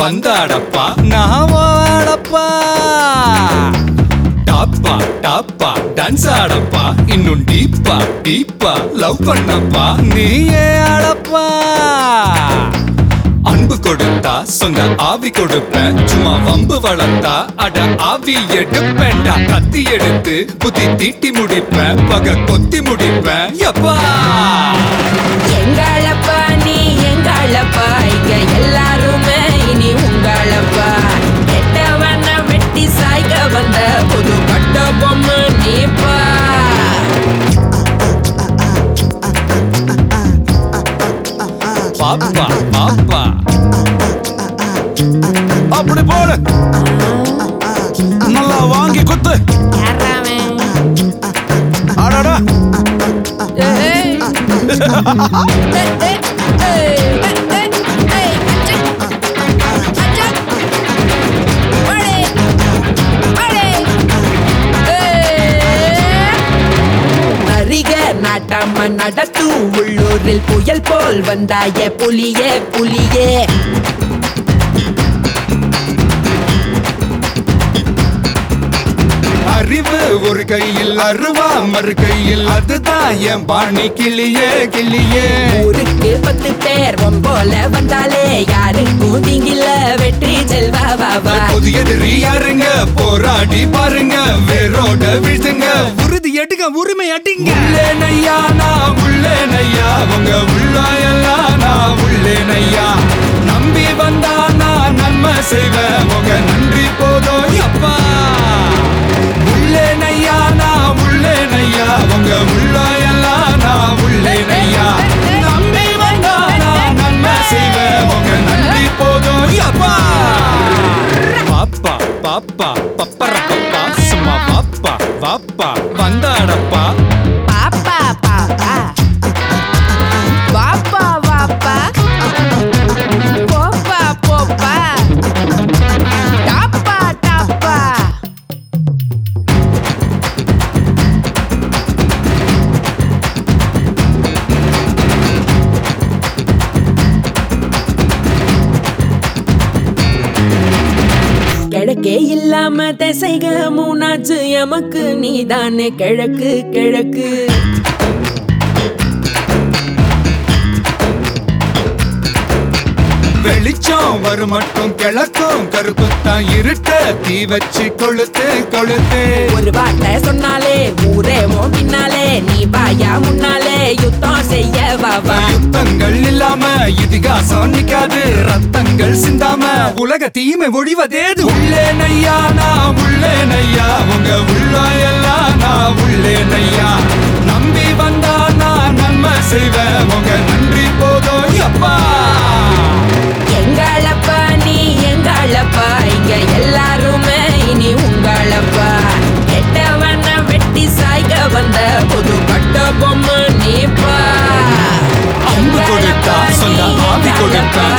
வந்தாடப்பா நான் வாடப்பா டாப்பா டாப்பா டான்ஸ் ஆடப்பா இன்னும் டீப்பா டீப்பா லவ் பண்ணப்பா நீயே ஆடப்பா அன்பு கொடுத்தா சொந்த ஆவி கொடுப்பேன் சும்மா வம்பு வளர்த்தா அட ஆவி எடுப்பேன்டா கத்தி எடுத்து புத்தி தீட்டி முடிப்பேன் பக கொத்தி முடிப்பேன் எப்பா எங்களப்பா நீ எங்களப்பா இங்க எல்லாருமே இனி உங்களப்பா கெட்டவன வெட்டி சாய்க்க வந்த புது பட்ட பொம்மை நீப்பா பாப்பா பாப்பா அப்படி போடு நல்லா வாங்கி குத்து அடடா ஏய். ஏய், ஏய், ஏய், ஏய், ஏய், அச்சக். அச்சக். அடே. அடே. ஏய். அறிக நாட்டாம நடத்தும் உள்ளூரில் புயல் போல் வந்தாய புலியே புலியே அறிவு ஒரு கையில் அருவா மறு கையில் அதுதான் என் பாணி கிளியே கிளியே ஊருக்கு பத்து பேர் போல வந்தாலே யாருக்கும் தீங்கில வெற்றி செல்வா வாவா புதியது யாருங்க போராடி பாருங்க வேரோட வீழ்த்துங்க உறுதி எடுங்க உரிமை அடிங்க உள்ளேனையா நான் உள்ளேனையா உங்க உள்ளாயெல்லாம் நான் உள்ளேனையா நம்பி வந்தா நான் நன்மை செய்வேன் உங்க நன்றி போதும் அப்பா உள்ளேனையா நான் உள்ளேனையா உங்க உள்ளாயெல்லாம் நான் உள்ளேனையா நம்பி வந்தா நான் நன்மை செய்வேன் உங்க நன்றி போதும் அப்பா பாப்பா பாப்பா பப்பர பப்பா சும்மா வாப்பா வாப்பா வந்தாடப்பா பாப்பா பாப்பா வாப்பா வாப்பா போப்பா போப்பா டாப்பா டாப்பா கிழக்கே இல்லாம திசைக மூணாச்சு எமக்கு நீதானே கிழக்கு கிழக்கு வெளிச்சம் வரும் மட்டும் கிழக்கும் கருப்புத்தான் இருட்ட தீ வச்சு கொளுத்து கொளுத்து ஒரு வார்த்தை சொன்னாலே ஊரே ஓ பின்னாலே நீ வாயா முன்னாலே யுத்தம் செய்ய வாவா யுத்தங்கள் இல்லாம இதிகாசம் நிக்காது ரத்தங்கள் சிந்தாம உலக தீமை ஒழிவதேது உள்ளே நையா நான் உள்ளே நையா உங்க உள்ளாயெல்லாம் நான் உள்ளே நையா நம்பி வந்தா நான் நன்மை செய்வேன் உங்க நன்றி போதும் அப்பா எங்களப்பா நீ எங்களப்பா இங்க எல்லாருமே இனி உங்களப்பா கெட்டவன வெட்டி சாய்க்க வந்த புது பட்ட பொம்மை நீப்பா அம்பு கொடுத்தா சொந்த ஆவி கொடுப்பேன்